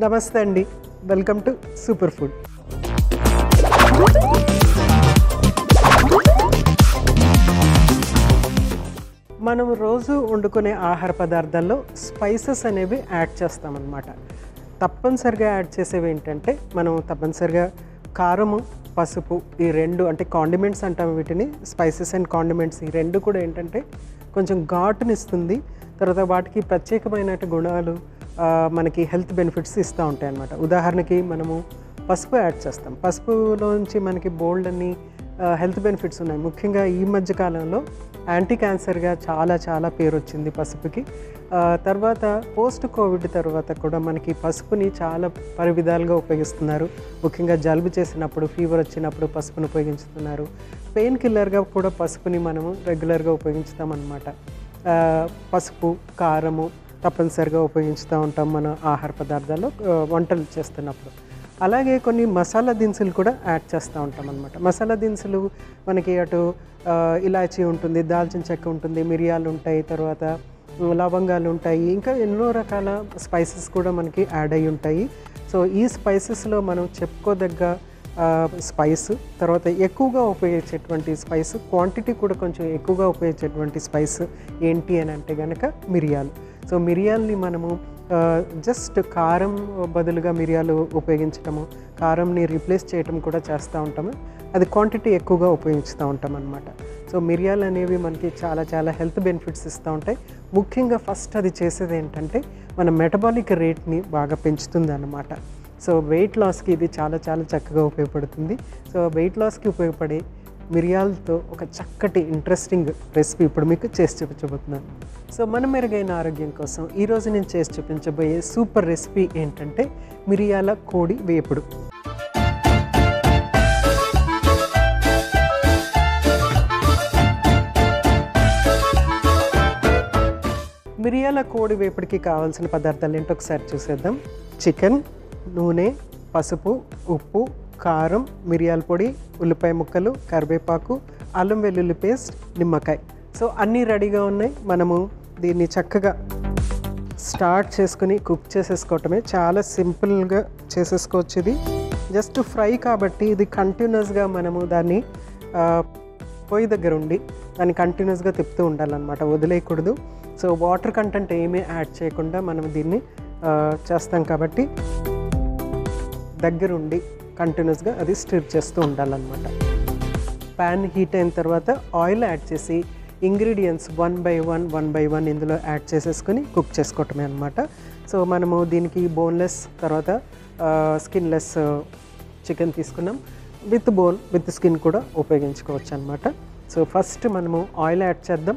నమస్తే అండి welcome to super food మనం రోజు వండుకునే ఆహార పదార్థాల్లో స్పైసెస్ అనేవి యాడ్ చేస్తామన్నమాట తప్పనిసరిగా యాడ్ చేసేవి ఏంటంటే మనం తప్పనిసరిగా కారము పసుపు ఈ రెండు అంటే కాండిమెంట్స్ అంటాం వీటిని స్పైసెస్ అండ్ కాండిమెంట్స్ ఈ రెండు కూడా ఏంటంటే కొంచెం ఘాటునిస్తుంది తర్వాత వాటికి ప్రత్యేకమైన గుణాలు ఆ, మనకి హెల్త్ బెనిఫిట్స్ ఇస్తూ ఉంటాయి అన్నమాట ఉదాహరణకి మనము పసుపు యాడ్ చేస్తాం పసుపులోంచి మనకి బోల్డ్ అన్ని హెల్త్ బెనిఫిట్స్ ఉన్నాయి ముఖ్యంగా ఈ మధ్య కాలంలో యాంటీ క్యాన్సర్గా చాలా చాలా పేరు వచ్చింది పసుపుకి ఆ, తర్వాత పోస్ట్ కోవిడ్ తర్వాత కూడా మనకి పసుపుని చాలా పలు విధాలుగా ఉపయోగిస్తున్నారు ముఖ్యంగా జలుబు చేసినప్పుడు ఫీవర్ వచ్చినప్పుడు పసుపుని ఉపయోగించుతున్నారు పెయిన్ కిల్లర్గా కూడా పసుపుని మనము రెగ్యులర్గా ఉపయోగించుతామన్నమాట ఆ, పసుపు కారము తప్పనిసరిగా ఉపయోగిస్తూ ఉంటాం మన ఆహార పదార్థాల్లో ఆ, వంటలు చేస్తున్నప్పుడు అలాగే కొన్ని మసాలా దినుసులు కూడా యాడ్ చేస్తూ ఉంటాం అనమాట మసాలా దినుసులు మనకి అటు ఆ, ఇలాచీ ఉంటుంది దాల్చిన చెక్క ఉంటుంది మిరియాలు ఉంటాయి తర్వాత ఉమ్, లవంగాలు ఉంటాయి ఇంకా ఎన్నో రకాల స్పైసెస్ కూడా మనకి యాడ్ అయి ఉంటాయి సో ఈ స్పైసెస్లో మనం చెప్పుకోదగ్గ ఆ, స్పైస్ తర్వాత ఎక్కువగా ఉపయోగించేటువంటి స్పైస్ క్వాంటిటీ కూడా కొంచెం ఎక్కువగా ఉపయోగించేటువంటి స్పైస్ ఏంటి అని అంటే కనుక మిరియాలు సో మిరియాల్ని మనము ఆ, జస్ట్ కారం బదులుగా మిరియాలు ఉపయోగించటము కారంని రీప్లేస్ చేయటం కూడా చేస్తూ ఉంటాము అది క్వాంటిటీ ఎక్కువగా ఉపయోగిస్తూ ఉంటాం అనమాట సో మిరియాలు అనేవి మనకి చాలా చాలా హెల్త్ బెనిఫిట్స్ ఇస్తూ ఉంటాయి ముఖ్యంగా ఫస్ట్ అది చేసేది ఏంటంటే మన మెటబాలిక్ రేట్ని బాగా పెంచుతుంది అన్నమాట సో వెయిట్ లాస్కి ఇది చాలా చాలా చక్కగా ఉపయోగపడుతుంది సో వెయిట్ లాస్కి ఉపయోగపడే మిరియాలతో ఒక చక్కటి ఇంట్రెస్టింగ్ రెసిపీ ఇప్పుడు మీకు చేసి చూపించబోతున్నాను సో మన మెరుగైన ఆరోగ్యం కోసం ఈరోజు నేను చేసి చూపించబోయే సూపర్ రెసిపీ ఏంటంటే మిరియాల కోడి వేపుడు మిరియాల కోడి వేపుడికి కావాల్సిన పదార్థాలు ఏంటో ఒకసారి చూసేద్దాం చికెన్ నూనె పసుపు ఉప్పు కారం మిరియాల పొడి ఉల్లిపాయ ముక్కలు కరివేపాకు అల్లం వెల్లుల్లి పేస్ట్ నిమ్మకాయ సో అన్నీ రెడీగా ఉన్నాయి మనము దీన్ని చక్కగా స్టార్ట్ చేసుకుని కుక్ చేసేసుకోవటమే చాలా సింపుల్గా చేసేసుకోవచ్చు ఇది జస్ట్ ఫ్రై కాబట్టి ఇది కంటిన్యూస్గా మనము దాన్ని ఆ, పొయ్యి దగ్గర ఉండి దాన్ని కంటిన్యూస్గా తిప్పుతూ ఉండాలన్నమాట వదిలేయకూడదు సో వాటర్ కంటెంట్ ఏమీ యాడ్ చేయకుండా మనం దీన్ని ఆ, చేస్తాం కాబట్టి దగ్గరుండి కంటిన్యూస్గా అది స్టిర్ చేస్తూ ఉండాలన్నమాట ప్యాన్ హీట్ అయిన తర్వాత ఆయిల్ యాడ్ చేసి ingredients one by one one by one ఇందులో యాడ్ చేసేసుకొని కుక్ చేసుకోవటమే అనమాట సో మనము దీనికి బోన్లెస్ తర్వాత స్కిన్లెస్ చికెన్ తీసుకున్నాం విత్ బోన్ విత్ స్కిన్ కూడా ఉపయోగించుకోవచ్చు అనమాట సో ఫస్ట్ మనము ఆయిల్ యాడ్ చేద్దాం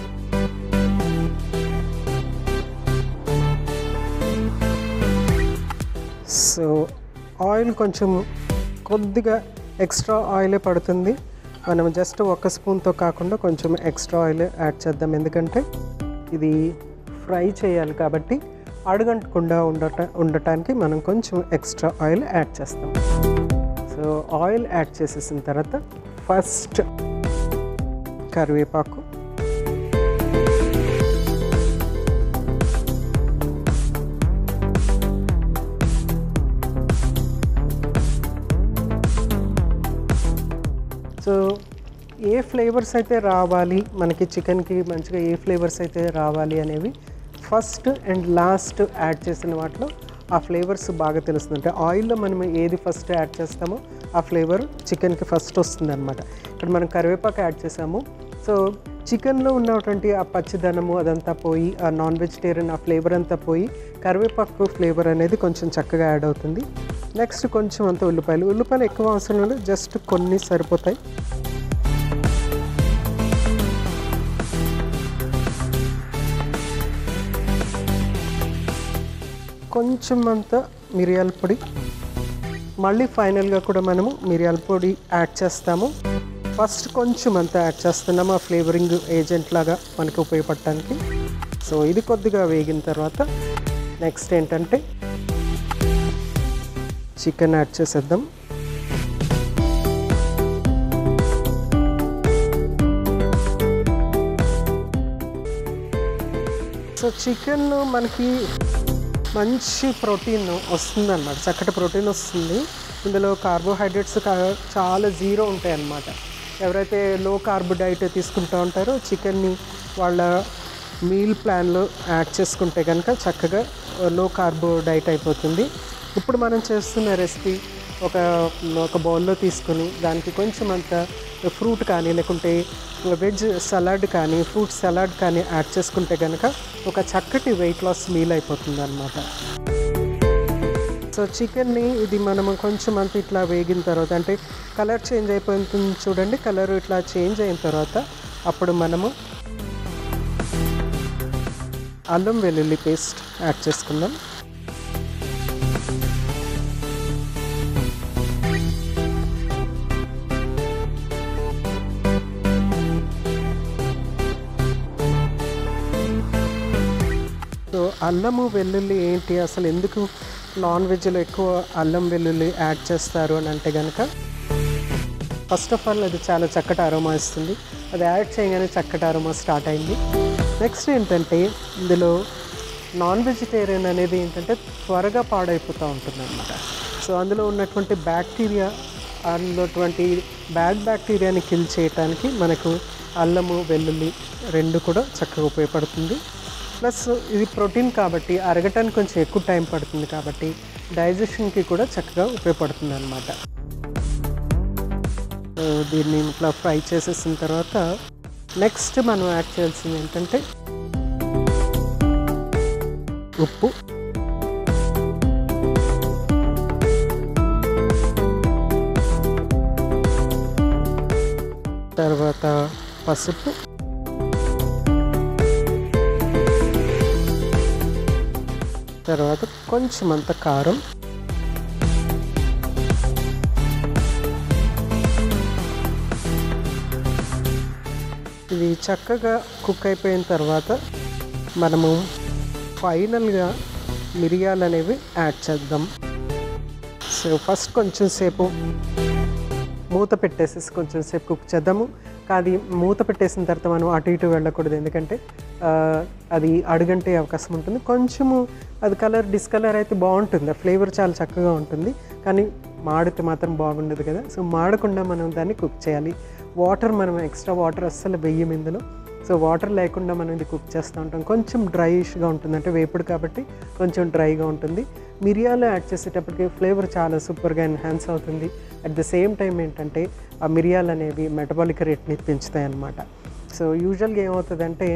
సో ఆయిల్ కొంచెం కొద్దిగా ఎక్స్ట్రా ఆయిలే పడుతుంది మనం జస్ట్ ఒక స్పూన్తో కాకుండా కొంచెం ఎక్స్ట్రా ఆయిల్ యాడ్ చేద్దాం ఎందుకంటే ఇది ఫ్రై చేయాలి కాబట్టి అడుగంటకుండా ఉండట ఉండటానికి మనం కొంచెం ఎక్స్ట్రా ఆయిల్ యాడ్ చేస్తాం సో ఆయిల్ యాడ్ చేసేసిన తర్వాత ఫస్ట్ కరివేపాకు సో ఏ ఫ్లేవర్స్ అయితే రావాలి మనకి చికెన్కి మంచిగా ఏ ఫ్లేవర్స్ అయితే రావాలి అనేవి ఫస్ట్ అండ్ లాస్ట్ యాడ్ చేసిన వాటిలో ఆ ఫ్లేవర్స్ బాగా తెలుస్తుంది అంటే ఆయిల్లో మనం ఏది ఫస్ట్ యాడ్ చేస్తామో ఆ ఫ్లేవర్ చికెన్కి ఫస్ట్ వస్తుంది అనమాట ఇక్కడ మనం కరివేపాకు యాడ్ చేసాము సో చికెన్లో ఉన్నటువంటి ఆ పచ్చిదనము అదంతా పోయి ఆ నాన్ వెజిటేరియన్ ఆ ఫ్లేవర్ అంతా పోయి కరివేపాకు ఫ్లేవర్ అనేది కొంచెం చక్కగా యాడ్ అవుతుంది నెక్స్ట్ కొంచెం అంత ఉల్లిపాయలు ఉల్లిపాయలు ఎక్కువ అవసరం లేదు జస్ట్ కొన్ని సరిపోతాయి కొంచెం అంత మిరియాల పొడి మళ్ళీ ఫైనల్గా కూడా మనము మిరియాల పొడి యాడ్ చేస్తాము ఫస్ట్ కొంచెం అంత యాడ్ చేస్తున్నాము ఆ ఫ్లేవరింగ్ ఏజెంట్ లాగా మనకి ఉపయోగపడటానికి సో ఇది కొద్దిగా వేగిన తర్వాత నెక్స్ట్ ఏంటంటే చికెన్ యాడ్ చేసేద్దాం సో చికెన్ మనకి మంచి ప్రోటీన్ వస్తుంది అనమాట చక్కటి ప్రోటీన్ వస్తుంది ఇందులో కార్బోహైడ్రేట్స్ కా- చాలా జీరో ఉంటాయి అన్నమాట ఎవరైతే లో కార్బ్ డైట్ తీసుకుంటూ ఉంటారో చికెన్ని వాళ్ళ మీల్ ప్లాన్లో యాడ్ చేసుకుంటే కనుక చక్కగా లో కార్బ్ డైట్ అయిపోతుంది ఇప్పుడు మనం చేస్తున్న రెసిపీ ఒక ఒక బౌల్లో తీసుకుని దానికి కొంచెం అంత ఫ్రూట్ కానీ లేకుంటే వెజ్ సలాడ్ కానీ ఫ్రూట్ సలాడ్ కానీ యాడ్ చేసుకుంటే కనుక ఒక చక్కటి వెయిట్ లాస్ మీల్ అయిపోతుంది అనమాట సో చికెన్ని ఇది మనము కొంచెం అంత ఇట్లా వేగిన తర్వాత అంటే కలర్ చేంజ్ అయిపోతుంది చూడండి కలర్ ఇట్లా చేంజ్ అయిన తర్వాత అప్పుడు మనము అల్లం వెల్లుల్లి పేస్ట్ యాడ్ చేసుకుందాం సో అల్లము వెల్లుల్లి ఏంటి అసలు ఎందుకు నాన్ వెజ్లో ఎక్కువ అల్లం వెల్లుల్లి యాడ్ చేస్తారు అని అంటే కనుక ఫస్ట్ ఆఫ్ ఆల్ అది చాలా చక్కటి అరోమా ఇస్తుంది అది యాడ్ చేయగానే చక్కటి అరోమా స్టార్ట్ అయింది నెక్స్ట్ ఏంటంటే ఇందులో నాన్ వెజిటేరియన్ అనేది ఏంటంటే త్వరగా పాడైపోతూ ఉంటుంది అనమాట సో అందులో ఉన్నటువంటి బ్యాక్టీరియా అందులోటువంటి బ్యాడ్ బ్యాక్టీరియాని కిల్ చేయడానికి మనకు అల్లము వెల్లుల్లి రెండు కూడా చక్కగా ఉపయోగపడుతుంది ప్లస్ ఇది ప్రోటీన్ కాబట్టి అరగటానికి కొంచెం ఎక్కువ టైం పడుతుంది కాబట్టి డైజెషన్కి కూడా చక్కగా ఉపయోగపడుతుంది అనమాట దీన్ని ఇట్లా ఫ్రై చేసేసిన తర్వాత నెక్స్ట్ మనం యాడ్ చేయాల్సింది ఏంటంటే ఉప్పు తర్వాత పసుపు తర్వాత కొంచెం అంత కారం ఇది చక్కగా కుక్ అయిపోయిన తర్వాత మనము ఫైనల్గా మిరియాలు అనేవి యాడ్ చేద్దాం సో ఫస్ట్ కొంచెం సేపు మూత పెట్టేసేసి కొంచెం సేపు కుక్ చేద్దాము కానీ మూత పెట్టేసిన తర్వాత మనం అటు ఇటు వెళ్ళకూడదు ఎందుకంటే ఆ, అది అడుగంటే అవకాశం ఉంటుంది కొంచెము అది కలర్ డిస్కలర్ అయితే బాగుంటుంది ఆ ఫ్లేవర్ చాలా చక్కగా ఉంటుంది కానీ మాడితే మాత్రం బాగుండదు కదా సో మాడకుండా మనం దాన్ని కుక్ చేయాలి వాటర్ మనం ఎక్స్ట్రా వాటర్ అస్సలు వెయ్యం ఇందులో సో వాటర్ లేకుండా మనం ఇది కుక్ చేస్తూ ఉంటాం కొంచెం డ్రైష్గా ఉంటుంది అంటే వేపుడు కాబట్టి కొంచెం డ్రైగా ఉంటుంది మిరియాలు యాడ్ చేసేటప్పటికి ఫ్లేవర్ చాలా సూపర్గా ఎన్హాన్స్ అవుతుంది అట్ ద సేమ్ టైం ఏంటంటే ఆ మిరియాలు అనేవి మెటబాలిక్ రేట్ని పెంచుతాయి అన్నమాట సో యూజువల్గా ఏమవుతుందంటే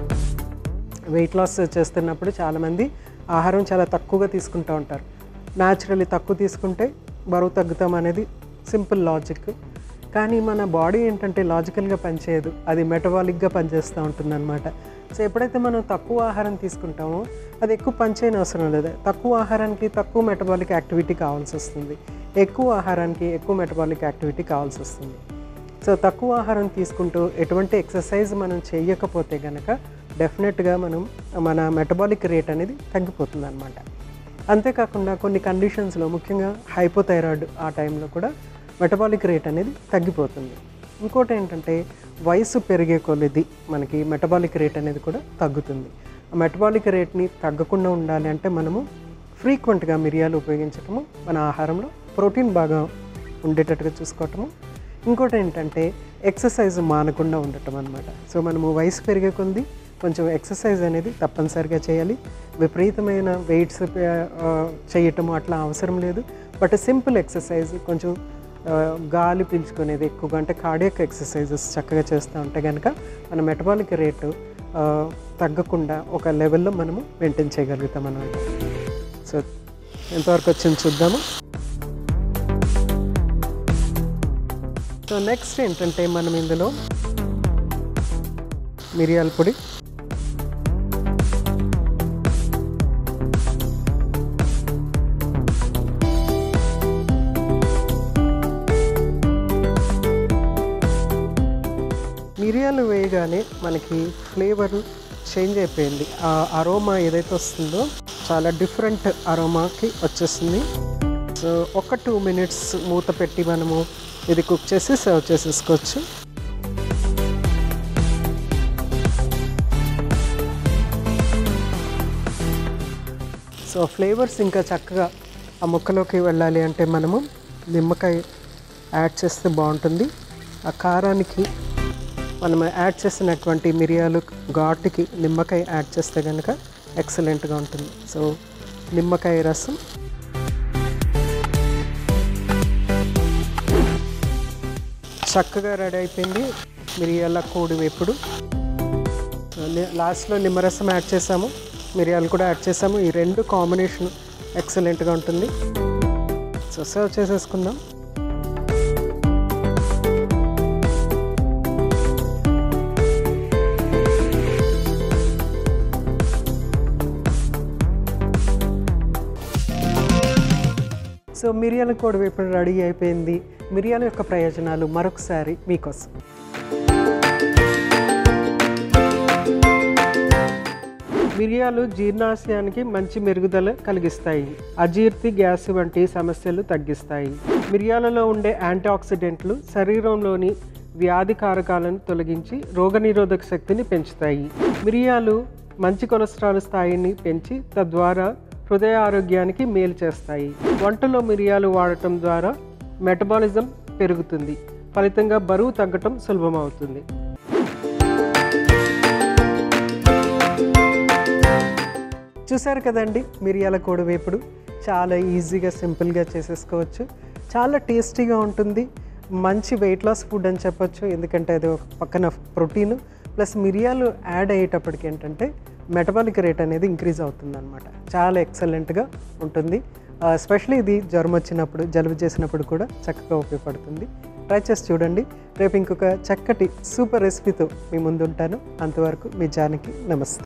వెయిట్ లాస్ చేస్తున్నప్పుడు చాలామంది ఆహారం చాలా తక్కువగా తీసుకుంటూ ఉంటారు న్యాచురల్లీ తక్కువ తీసుకుంటే బరువు తగ్గుతాం అనేది సింపుల్ లాజిక్ కానీ మన బాడీ ఏంటంటే లాజికల్గా పనిచేయదు అది మెటబాలిక్గా పనిచేస్తూ ఉంటుందన్నమాట సో ఎప్పుడైతే మనం తక్కువ ఆహారం తీసుకుంటామో అది ఎక్కువ పనిచేయని అవసరం లేదు తక్కువ ఆహారానికి తక్కువ మెటబాలిక్ యాక్టివిటీ కావాల్సి వస్తుంది ఎక్కువ ఆహారానికి ఎక్కువ మెటబాలిక్ యాక్టివిటీ కావాల్సి వస్తుంది సో తక్కువ ఆహారం తీసుకుంటూ ఎటువంటి ఎక్సర్సైజ్ మనం చేయకపోతే కనుక డెఫినెట్గా మనం మన మెటబాలిక్ రేట్ అనేది తగ్గిపోతుంది అనమాట అంతేకాకుండా కొన్ని కండిషన్స్లో ముఖ్యంగా హైపోథైరాయిడ్ ఆ టైంలో కూడా మెటబాలిక్ రేట్ అనేది తగ్గిపోతుంది ఇంకోటి ఏంటంటే వయసు పెరిగే కొలిది మనకి మెటబాలిక్ రేట్ అనేది కూడా తగ్గుతుంది ఆ మెటబాలిక్ రేట్ని తగ్గకుండా ఉండాలి అంటే మనము ఫ్రీక్వెంట్గా మిరియాలు ఉపయోగించటము మన ఆహారంలో ప్రోటీన్ బాగా ఉండేటట్టుగా చూసుకోవటము ఇంకోటి ఏంటంటే ఎక్సర్సైజ్ మానకుండా ఉండటం అనమాట సో మనము వయసు పెరిగే కొద్ది కొంచెం ఎక్సర్సైజ్ అనేది తప్పనిసరిగా చేయాలి విపరీతమైన వెయిట్స్ చేయటము అట్లా అవసరం లేదు బట్ సింపుల్ ఎక్సర్సైజ్ కొంచెం ఆ, గాలి పీల్చుకునేది ఎక్కువగా అంటే కార్డియక్ ఎక్సర్సైజెస్ చక్కగా చేస్తూ ఉంటే కనుక మన మెటబాలిక్ రేటు ఆ, తగ్గకుండా ఒక లెవెల్లో మనము మెయింటైన్ చేయగలుగుతాం అన్నమాట సో ఎంతవరకు వచ్చింది చూద్దాము సో నెక్స్ట్ ఏంటంటే మనం ఇందులో మిరియాల పొడి మిరియాలు వేయగానే మనకి ఫ్లేవర్ చేంజ్ అయిపోయింది ఆ అరోమా ఏదైతే వస్తుందో చాలా డిఫరెంట్ అరోమాకి వచ్చేస్తుంది సో ఒక టూ మినిట్స్ మూత పెట్టి మనము ఇది కుక్ చేసి సర్వ్ చేసేసుకోవచ్చు సో ఫ్లేవర్స్ ఇంకా చక్కగా ఆ ముక్కలోకి వెళ్ళాలి అంటే మనము నిమ్మకాయ యాడ్ చేస్తే బాగుంటుంది ఆ కారానికి మనం యాడ్ చేసినటువంటి మిరియాలు ఘాటుకి నిమ్మకాయ యాడ్ చేస్తే కనుక ఎక్సలెంట్గా ఉంటుంది సో నిమ్మకాయ రసం చక్కగా రెడీ అయిపోయింది మిరియాల కోడి వేపుడు లాస్ట్లో నిమ్మరసం యాడ్ చేసాము మిరియాలు కూడా యాడ్ చేసాము ఈ రెండు కాంబినేషన్ ఎక్సలెంట్గా ఉంటుంది సో సర్వ్ చేసేసుకుందాం సో మిరియాల కోడి వేపుడు రెడీ అయిపోయింది మిరియాల యొక్క ప్రయోజనాలు మరొకసారి మీకోసం మిరియాలు జీర్ణాశయానికి మంచి మెరుగుదల కలిగిస్తాయి అజీర్తి గ్యాస్ వంటి సమస్యలు తగ్గిస్తాయి మిరియాలలో ఉండే యాంటీ ఆక్సిడెంట్లు శరీరంలోని వ్యాధి కారకాలను తొలగించి రోగనిరోధక శక్తిని పెంచుతాయి మిరియాలు మంచి కొలెస్ట్రాల్ స్థాయిని పెంచి తద్వారా హృదయ ఆరోగ్యానికి మేలు చేస్తాయి వంటలో మిరియాలు వాడటం ద్వారా మెటబాలిజం పెరుగుతుంది ఫలితంగా బరువు తగ్గటం సులభమవుతుంది చూసారు కదండి మిరియాల కోడి వేపుడు చాలా ఈజీగా సింపుల్గా చేసేసుకోవచ్చు చాలా టేస్టీగా ఉంటుంది మంచి వెయిట్ లాస్ ఫుడ్ అని చెప్పొచ్చు ఎందుకంటే అది ఒక పక్కన ప్రోటీన్ ప్లస్ మిరియాలు యాడ్ అయ్యేటప్పటికి ఏంటంటే మెటబాలిక్ రేట్ అనేది ఇంక్రీజ్ అవుతుంది అనమాట చాలా ఎక్సలెంట్గా ఉంటుంది ఎస్పెషలీ ఇది జ్వరం వచ్చినప్పుడు జలుబు చేసినప్పుడు కూడా చక్కగా ఉపయోగపడుతుంది ట్రై చేసి చూడండి రేపు ఇంకొక చక్కటి సూపర్ రెసిపీతో మీ ముందు ఉంటాను అంతవరకు మీ జానకి నమస్తే